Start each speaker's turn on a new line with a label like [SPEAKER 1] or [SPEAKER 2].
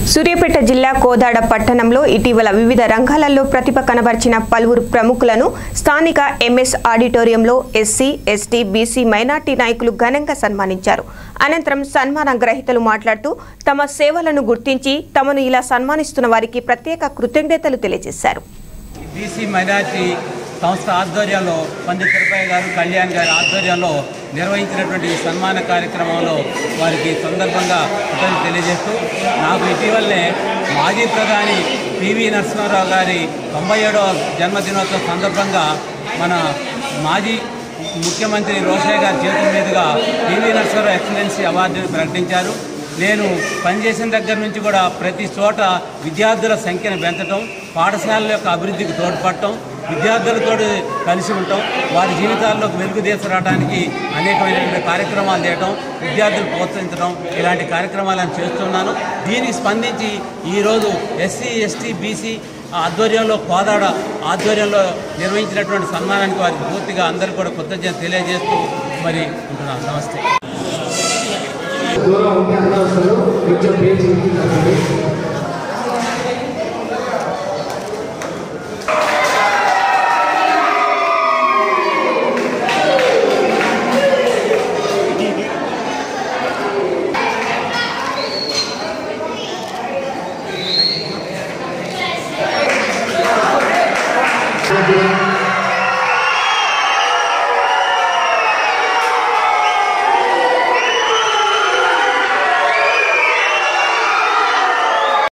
[SPEAKER 1] సూర్యాపేట జిల్లా కోదాడ పట్టణంలో ఇటీవల వివిధ రంగాలలో ప్రతిభ కనబర్చిన పలువురు ప్రముఖులను స్థానిక ఎంఎస్ ఆడిటోరియంలో ఎస్సీ ఎస్టీ బీసీ మైనార్టీ నాయకులు ఘనంగా సన్మానించారు అనంతరం సన్మాన గ్రహీతలు మాట్లాడుతూ తమ సేవలను గుర్తించి తమను ఇలా సన్మానిస్తున్న వారికి ప్రత్యేక కృతజ్ఞతలు తెలియజేశారు
[SPEAKER 2] బీసీ మైనార్టీ సంస్థ ఆధ్వర్యంలో పండిత్ తిరుపతి గారు కళ్యాణ్ గారి ఆధ్వర్యంలో నిర్వహించినటువంటి ఈ సన్మాన కార్యక్రమంలో వారికి సందర్భంగా కృతజ్ఞతలు తెలియజేస్తూ నాకు ఇటీవలనే మాజీ ప్రధాని పివి నరసింహారావు గారి తొంభై ఏడవ జన్మదినోత్సవం సందర్భంగా మన మాజీ ముఖ్యమంత్రి రోషయ్య గారి చేతుల మీదుగా పివి నరసింహారావు ఎక్సలెన్సీ అవార్డును ప్రకటించారు నేను పనిచేసిన దగ్గర నుంచి కూడా ప్రతి చోట విద్యార్థుల సంఖ్యను పెంచడం పాఠశాలల యొక్క అభివృద్ధికి తోడ్పడటం విద్యార్థులతో కలిసి ఉండటం వారి జీవితాల్లోకి వెలుగు తీసుకురావడానికి అనేకమైనటువంటి కార్యక్రమాలు చేయటం విద్యార్థులు ప్రోత్సహించడం ఇలాంటి కార్యక్రమాలను చేస్తున్నాను దీనికి స్పందించి ఈరోజు ఎస్సీ ఎస్టీ బీసీ ఆధ్వర్యంలో కోదాడ ఆధ్వర్యంలో నిర్వహించినటువంటి సన్మానానికి వారికి పూర్తిగా అందరికీ కూడా కృతజ్ఞత తెలియజేస్తూ మరి ఉంటున్నాను నమస్తే
[SPEAKER 3] దూరం ఉంటే అందరూ వస్తారు కొంచెం పేరు చూపించాలి